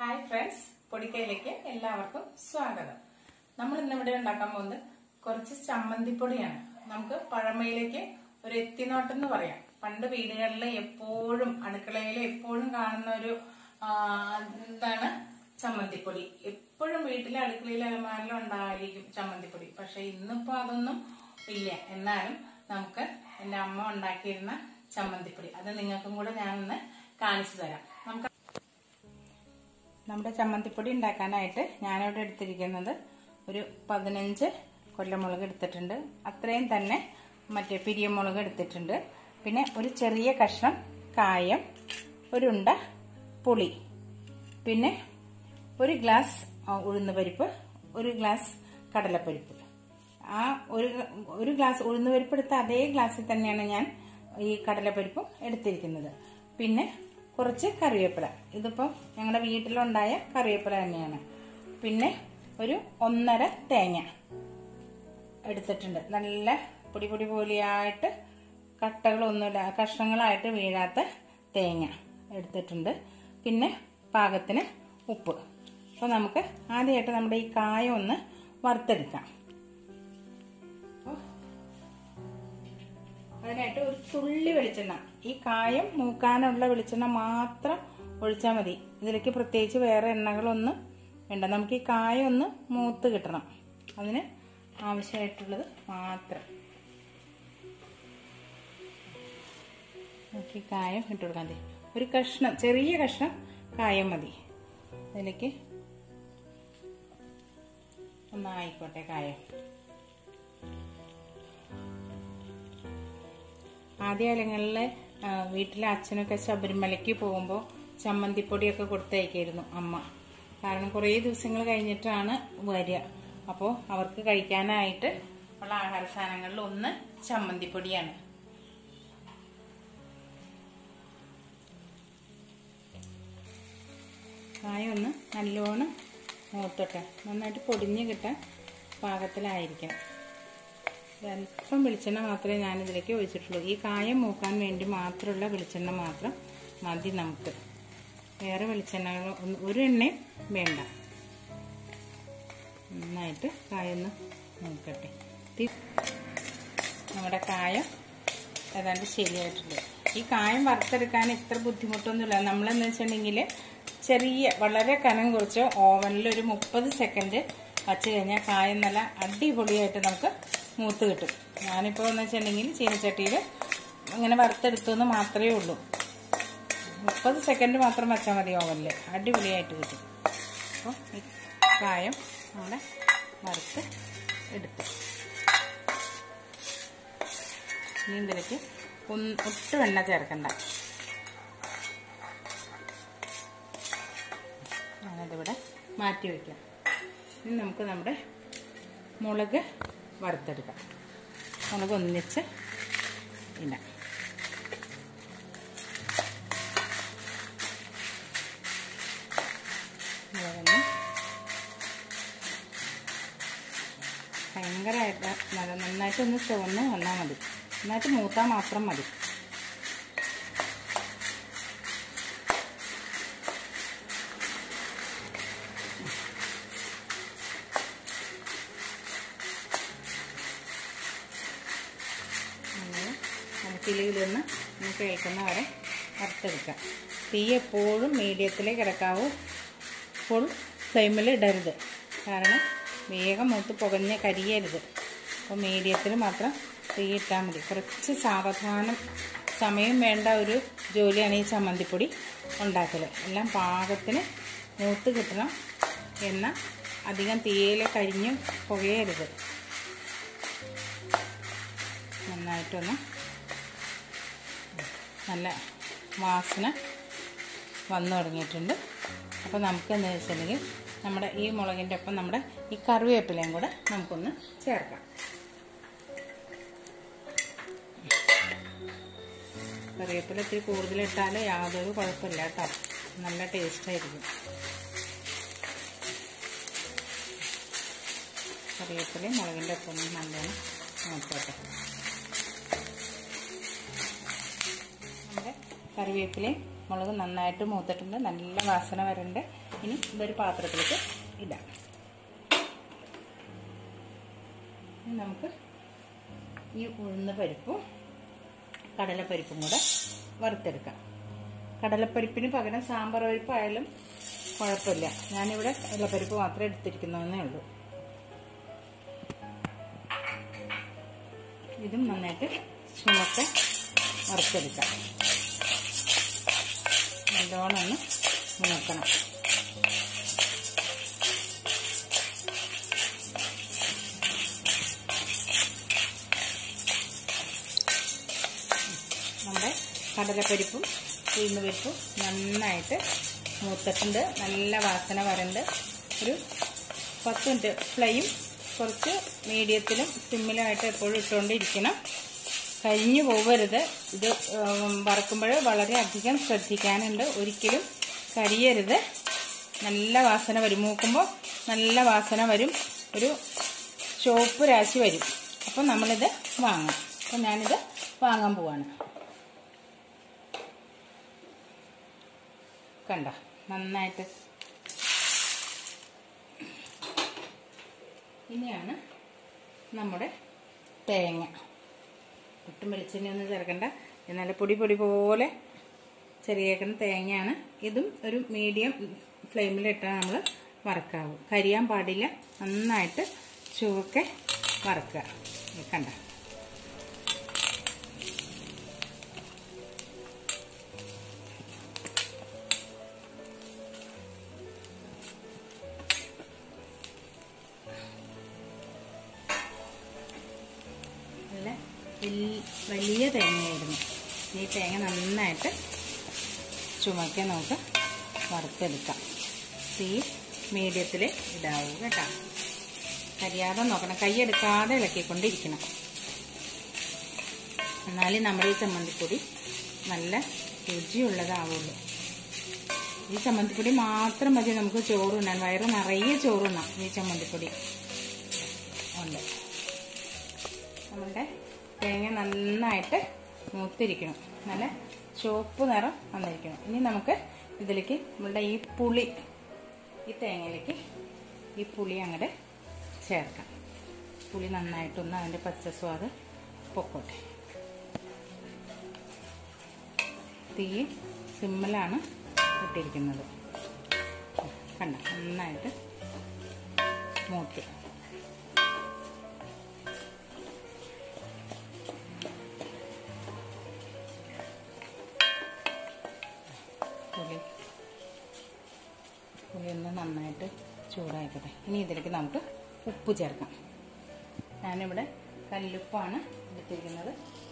hi friends പൊടിക്കയിലേക്ക് എല്ലാവർക്കും സ്വാഗതം നമ്മൾ ഇന്ന് ഇവിടെ ഉണ്ടാക്കാൻ പോകുന്നത് കുറച്ച് ചമ്മന്തിപ്പൊടിയാണ് നമുക്ക് പഴമയിലേക്ക് ഒരു എത്തിനോട്ടം എന്ന് പറയാം പണ്ട് വീടുകളിൽ എപ്പോഴും അടുക്കളയിൽ എപ്പോഴും കാണുന്ന ഒരു ആ, എന്താണ് ചമ്മന്തിപ്പൊടി എപ്പോഴും വീട്ടിലെ അടുക്കളയിൽ അലമാരിലും ഉണ്ടായിരിക്കും ചമ്മന്തിപ്പൊടി പക്ഷെ ഇന്നിപ്പോ അതൊന്നും ഇല്ല എന്നാലും നമുക്ക് എന്റെ അമ്മ ഉണ്ടാക്കിയിരുന്ന ചമ്മന്തിപ്പൊടി അത് നിങ്ങൾക്കും കൂടെ ഞാനൊന്ന് കാണിച്ചു തരാം നമുക്ക് നമ്മുടെ ചമ്മന്തിപ്പൊടി ഉണ്ടാക്കാനായിട്ട് ഞാനിവിടെ എടുത്തിരിക്കുന്നത് ഒരു പതിനഞ്ച് കൊല്ലമുളക് എടുത്തിട്ടുണ്ട് അത്രയും തന്നെ മറ്റേ പിരിയമുളക് എടുത്തിട്ടുണ്ട് പിന്നെ ഒരു ചെറിയ കഷ്ണം കായം ഒരു ഉണ്ട പുളി പിന്നെ ഒരു ഗ്ലാസ് ആ, ഉഴുന്ന് പരിപ്പ് ഒരു ഗ്ലാസ് കടലപ്പരിപ്പ് ആ ഒരു ഒരു ഗ്ലാസ് ഉഴുന്ന് പരിപ്പ് എടുത്ത അതേ ഗ്ലാസ്സിൽ തന്നെയാണ് ഞാൻ ഈ കടലപ്പരിപ്പും എടുത്തിരിക്കുന്നത് പിന്നെ കുറച്ച് കറിവേപ്പില ഇതിപ്പോൾ ഞങ്ങളുടെ വീട്ടിലുണ്ടായ കറിവേപ്പില തന്നെയാണ് പിന്നെ ഒരു ഒന്നര തേങ്ങ എടുത്തിട്ടുണ്ട് നല്ല പൊടി പൊടി പോലെയായിട്ട് കട്ടകളൊന്നുമില്ല കഷ്ണങ്ങളായിട്ട് വീഴാത്ത തേങ്ങ എടുത്തിട്ടുണ്ട് പിന്നെ പാകത്തിന് ഉപ്പ് അപ്പോൾ നമുക്ക് ആദ്യമായിട്ട് നമ്മുടെ ഈ കായ ഒന്ന് വറുത്തെടുക്കാം അപ്പോൾ അതിനായിട്ട് ഒരു തുള്ളി വെളിച്ചെണ്ണ ഈ കായം മൂക്കാനുള്ള വെളിച്ചെണ്ണ മാത്രം ഒഴിച്ചാൽ മതി ഇതിലേക്ക് പ്രത്യേകിച്ച് വേറെ എണ്ണകളൊന്നും വേണ്ട നമുക്ക് ഈ കായം ഒന്ന് മൂത്ത് കിട്ടണം അതിന് ആവശ്യമായിട്ടുള്ളത് മാത്രം നമുക്ക് ഈ കായം ഇട്ട് കൊടുക്കാൻ മതി ഒരു കഷ്ണം ചെറിയ കഷ്ണം കായം മതി അതിലേക്ക് ഒന്നായിക്കോട്ടെ കായം ആദ്യകാലങ്ങളിൽ വീട്ടിലെ അച്ഛനൊക്കെ ശബരിമലയ്ക്ക് പോകുമ്പോൾ ചമ്മന്തിപ്പൊടിയൊക്കെ കൊടുത്തയക്കായിരുന്നു അമ്മ കാരണം കുറേ ദിവസങ്ങൾ കഴിഞ്ഞിട്ടാണ് വരിക അപ്പോൾ അവർക്ക് കഴിക്കാനായിട്ട് ഉള്ള ആഹാര സാധനങ്ങളിൽ ഒന്ന് ചമ്മന്തിപ്പൊടിയാണ് കായ ഒന്ന് നല്ലോണം മൂത്തോട്ടെ നന്നായിട്ട് പൊടിഞ്ഞ് കിട്ടാൻ പാകത്തിലായിരിക്കണം അല്പം വെളിച്ചെണ്ണ മാത്രമേ ഞാനിതിലേക്ക് ഒഴിച്ചിട്ടുള്ളൂ ഈ കായം മൂക്കാൻ വേണ്ടി മാത്രമുള്ള വെളിച്ചെണ്ണ മാത്രം മതി നമുക്ക് വേറെ വെളിച്ചെണ്ണകൾ ഒന്ന് ഒരു എണ്ണയും വേണ്ട നന്നായിട്ട് കായൊന്ന് മൂക്കട്ടെ ഇത് നമ്മുടെ കായം ഏതാണ്ട് ശരിയായിട്ടുണ്ട് ഈ കായം വറുത്തെടുക്കാൻ ഇത്ര ബുദ്ധിമുട്ടൊന്നുമില്ല നമ്മളെന്ന് വെച്ചിട്ടുണ്ടെങ്കിൽ ചെറിയ വളരെ കനം കുറച്ച് ഓവനിൽ ഒരു മുപ്പത് സെക്കൻഡ് വച്ച് കഴിഞ്ഞാൽ കായം നല്ല അടിപൊളിയായിട്ട് നമുക്ക് മൂത്ത് കിട്ടും ഞാനിപ്പോൾ എന്ന് വെച്ചിട്ടുണ്ടെങ്കിൽ ചീനച്ചട്ടിയിൽ ഇങ്ങനെ വറുത്തെടുത്തു എന്ന് മാത്രമേ ഉള്ളൂ മുപ്പത് സെക്കൻഡ് മാത്രം വെച്ചാൽ മതി ഓവനിൽ അടിപൊളിയായിട്ട് കിട്ടും അപ്പോൾ ഈ കായം നമ്മുടെ വറുത്ത് എടുത്തു ഇനി ഇതിലേക്ക് ഒന്ന് ഒട്ടും എണ്ണ ചേർക്കണ്ട ഞാനതിവിടെ മാറ്റി വയ്ക്കാം ഇനി നമുക്ക് നമ്മുടെ മുളക് വറുത്തെടുക്കാം മുളക് ഒന്നിച്ച് ഇടാം മുളകൊന്ന് ഭയങ്കരമായിട്ട് നല്ല നന്നായിട്ടൊന്ന് ചുവന്ന് വന്നാൽ മതി നന്നായിട്ട് മൂത്താൽ മാത്രം മതി നമുക്കിലയിലൊന്ന് നമുക്ക് കേൾക്കുന്ന വരെ വറുത്തെടുക്കാം തീ എപ്പോഴും മീഡിയത്തിലേ കിടക്കാവൂ ഫുൾ ഫ്ലെയിമിൽ ഇടരുത് കാരണം വേഗം മൂത്ത് പുകഞ്ഞ് കരിയരുത് അപ്പോൾ മീഡിയത്തിൽ മാത്രം തീ ഇട്ടാൽ മതി കുറച്ച് സാവധാനം സമയം വേണ്ട ഒരു ജോലിയാണ് ഈ ചമ്മന്തിപ്പൊടി ഉണ്ടാക്കൽ എല്ലാം പാകത്തിന് മൂത്ത് കിട്ടണം എന്നാൽ അധികം തീയിൽ കരിഞ്ഞ് പുകയരുത് നന്നായിട്ടൊന്ന് നല്ല വാസന വന്നു തുടങ്ങിയിട്ടുണ്ട് അപ്പോൾ നമുക്ക് എന്താ വെച്ചിട്ടുണ്ടെങ്കിൽ നമ്മുടെ ഈ മുളകിൻ്റെ ഒപ്പം നമ്മുടെ ഈ കറിവേപ്പിലയും കൂടെ നമുക്കൊന്ന് ചേർക്കാം കറിവേപ്പില ഇത്തിരി കൂടുതലിട്ടാൽ യാതൊരു കുഴപ്പമില്ല കേട്ടോ നല്ല ടേസ്റ്റായിരിക്കും കറിവേപ്പിലയും മുളകിൻ്റെ ഒപ്പം ഒന്ന് നല്ലോണം നോക്കട്ടെ നമ്മുടെ കറിവേപ്പിലയും മുളക് നന്നായിട്ട് മൂത്തിട്ടുണ്ട് നല്ല വാസന വരുന്നുണ്ട് ഇനി ഇതൊരു പാത്രത്തിലേക്ക് ഇടാം ഇനി നമുക്ക് ഈ ഉഴുന്ന പരിപ്പും കടലപ്പരിപ്പും കൂടെ വറുത്തെടുക്കാം കടലപ്പരിപ്പിന് പകരം സാമ്പാർ പരിപ്പായാലും കുഴപ്പമില്ല ഞാനിവിടെ കടലപ്പരിപ്പ് മാത്രമേ എടുത്തിരിക്കുന്നതെന്നേ ഉള്ളൂ ഇതും നന്നായിട്ട് ചുമക്കെ വറുത്തെടുക്കാം നല്ലോണം ഒന്ന് മൂക്കണം നമ്മുടെ കടലപ്പരിപ്പും ഉഴുന്നുപരിപ്പും നന്നായിട്ട് മൂത്തിട്ടുണ്ട് നല്ല വാസന വരുന്നുണ്ട് ഒരു പത്ത് മിനിറ്റ് ഫ്ലെയിം കുറച്ച് മീഡിയത്തിലും സിമ്മിലുമായിട്ട് എപ്പോഴും ഇട്ടുകൊണ്ടിരിക്കണം കരിഞ്ഞു പോവരുത് ഇത് വറക്കുമ്പോൾ വളരെയധികം ശ്രദ്ധിക്കാനുണ്ട് ഒരിക്കലും കരിയരുത് നല്ല വാസന വരും മൂക്കുമ്പോൾ നല്ല വാസന വരും ഒരു ചുവപ്പ് രാശി വരും അപ്പം നമ്മളിത് വാങ്ങാം അപ്പം ഞാനിത് വാങ്ങാൻ പോവാണ് കണ്ട നന്നായിട്ട് ഇനിയാണ് നമ്മുടെ തേങ്ങ ഒട്ടും വെളിച്ചെണ്ണയൊന്നും ചേർക്കണ്ട എന്നാൽ പൊടി പൊടി പോലെ ചെറിയേക്കുന്ന തേങ്ങയാണ് ഇതും ഒരു മീഡിയം ഫ്ലെയിമിലിട്ടാണ് നമ്മൾ വറക്കാവൂ കരിയാൻ പാടില്ല നന്നായിട്ട് ചുവക്കെ വറക്കുക കണ്ട നല്ല വലിയ തേങ്ങയായിരുന്നു ഈ തേങ്ങ നന്നായിട്ട് ചുമക്കാൻ നമുക്ക് വറുത്തെടുക്കാം തീ മീഡിയത്തിൽ ഇടാവൂ കേട്ടോ കരിയാതെ നോക്കണം കൈയെടുക്കാതെ ഇളക്കിക്കൊണ്ടിരിക്കണം എന്നാലേ നമ്മുടെ ഈ ചമ്മന്തിപ്പൊടി നല്ല രുചിയുള്ളതാവുള്ളൂ ഈ ചമ്മന്തിപ്പൊടി മാത്രം മതി നമുക്ക് ചോറുണ്ണാൻ വയറ് നിറയെ ചോറുണ്ണാം ഈ ചമ്മന്തിപ്പൊടി ഉണ്ട് നമ്മളുടെ തേങ്ങ നന്നായിട്ട് മൂത്തിരിക്കണം നല്ല ചുവപ്പ് നിറം വന്നിരിക്കണം ഇനി നമുക്ക് ഇതിലേക്ക് നമ്മളുടെ ഈ പുളി ഈ തേങ്ങയിലേക്ക് ഈ പുളി അങ്ങോട്ട് ചേർക്കാം പുളി നന്നായിട്ടൊന്ന് അതിൻ്റെ പച്ചസ്വാദ് പൊക്കോട്ടെ തീ സിമ്മിലാണ് ഇട്ടിരിക്കുന്നത് കണ്ട നന്നായിട്ട് മൂത്തി പുളി പുളി ഒന്ന് നന്നായിട്ട് ചൂടായിക്കോട്ടെ ഇനി ഇതിലേക്ക് നമുക്ക് ഉപ്പ് ചേർക്കാം ഞാനിവിടെ കല്ലുപ്പാണ് എടുത്തിരിക്കുന്നത്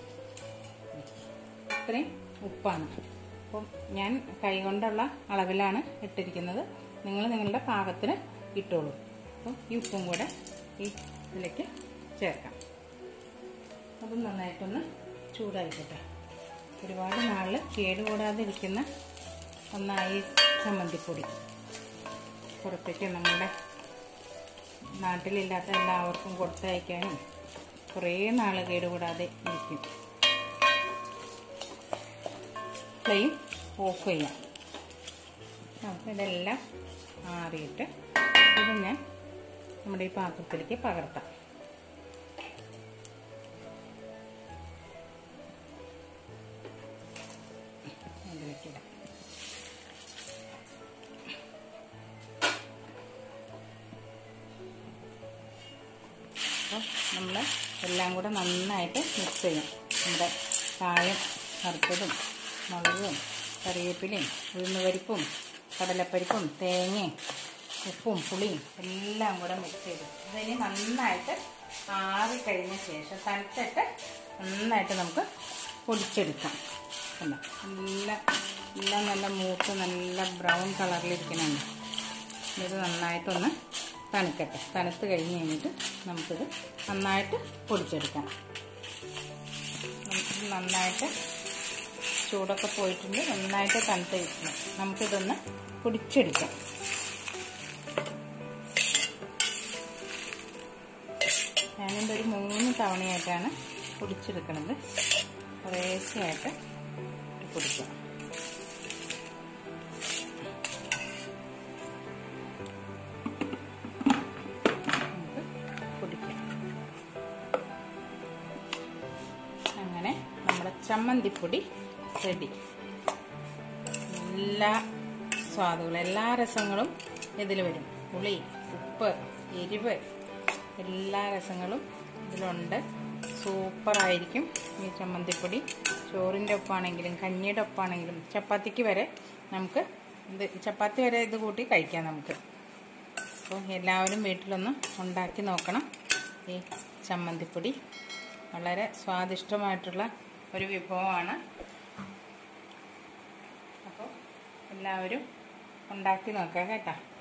ഇത്രയും ഉപ്പാണ് അപ്പം ഞാൻ കൈകൊണ്ടുള്ള അളവിലാണ് ഇട്ടിരിക്കുന്നത് നിങ്ങൾ നിങ്ങളുടെ പാകത്തിന് ഇട്ടോളൂ അപ്പം ഈ ഉപ്പും കൂടെ ഈ ഇതിലേക്ക് ചേർക്കാം അതും നന്നായിട്ടൊന്ന് ചൂടായിക്കോട്ടെ ഒരുപാട് നാൾ കേടുകൂടാതെ ഇരിക്കുന്ന ഒന്നായി ചമ്മന്തിപ്പൊടി പുറത്തേക്ക് നമ്മുടെ നാട്ടിലില്ലാത്ത എല്ലാവർക്കും കൊടുത്തയക്കാനും കുറേ നാൾ കേടുകൂടാതെ ഇരിക്കും ഫ്ലെയിം ഓഫ് ചെയ്യാം നമുക്ക് ഇതെല്ലാം ആറിയിട്ട് ഇത് ഞാൻ നമ്മുടെ ഈ പാത്രത്തിലേക്ക് പകർത്താം അതിലേക്ക് ഇടാം അപ്പോൾ നമ്മൾ എല്ലാം കൂടെ നന്നായിട്ട് മിക്സ് ചെയ്യും നമ്മുടെ കായം വറുത്തതും മുളകും കറിവേപ്പിലയും ഉഴുന്നുപരിപ്പും കടലപ്പരിപ്പും തേങ്ങയും ഉപ്പും പുളിയും എല്ലാം കൂടെ മിക്സ് ചെയ്തു ഇതിനി നന്നായിട്ട് ആറി കഴിഞ്ഞ ശേഷം തണുത്തിട്ട് നന്നായിട്ട് നമുക്ക് പൊടിച്ചെടുക്കാം കണ്ടോ നല്ല എല്ലാം നല്ല മൂത്ത് നല്ല ബ്രൗൺ കളറിലിരിക്കണുണ്ട് ഇത് നന്നായിട്ടൊന്ന് തണുക്കട്ടെ തണുത്ത് കഴിഞ്ഞ് കഴിഞ്ഞിട്ട് നമുക്കിത് നന്നായിട്ട് പൊടിച്ചെടുക്കാം നമുക്ക് നന്നായിട്ട് ചൂടൊക്കെ പോയിട്ടുണ്ട് നന്നായിട്ട് തണുത്ത് കിട്ടണം നമുക്കിതൊന്ന് പൊടിച്ചെടുക്കാം ഞാനിത് ഒരു മൂന്ന് തവണയായിട്ടാണ് പൊടിച്ചെടുക്കുന്നത് കുറേശ്ശെയായിട്ട് പൊടിക്കാം ചമ്മന്തിപ്പൊടി റെഡി എല്ലാ സ്വാദുകളും എല്ലാ രസങ്ങളും ഇതിൽ വരും പുളി ഉപ്പ് എരിവ് എല്ലാ രസങ്ങളും ഇതിലുണ്ട് സൂപ്പറായിരിക്കും ഈ ചമ്മന്തിപ്പൊടി ചോറിൻ്റെ ഒപ്പാണെങ്കിലും കഞ്ഞിയുടെ ഒപ്പാണെങ്കിലും ചപ്പാത്തിക്ക് വരെ നമുക്ക് ഇത് ചപ്പാത്തി വരെ ഇത് കൂട്ടി കഴിക്കാം നമുക്ക് അപ്പോൾ എല്ലാവരും വീട്ടിലൊന്ന് ഉണ്ടാക്കി നോക്കണം ഈ ചമ്മന്തിപ്പൊടി വളരെ സ്വാദിഷ്ടമായിട്ടുള്ള ഒരു വിഭവമാണ് അപ്പോൾ എല്ലാവരും ഉണ്ടാക്കി നോക്കാം കേട്ടോ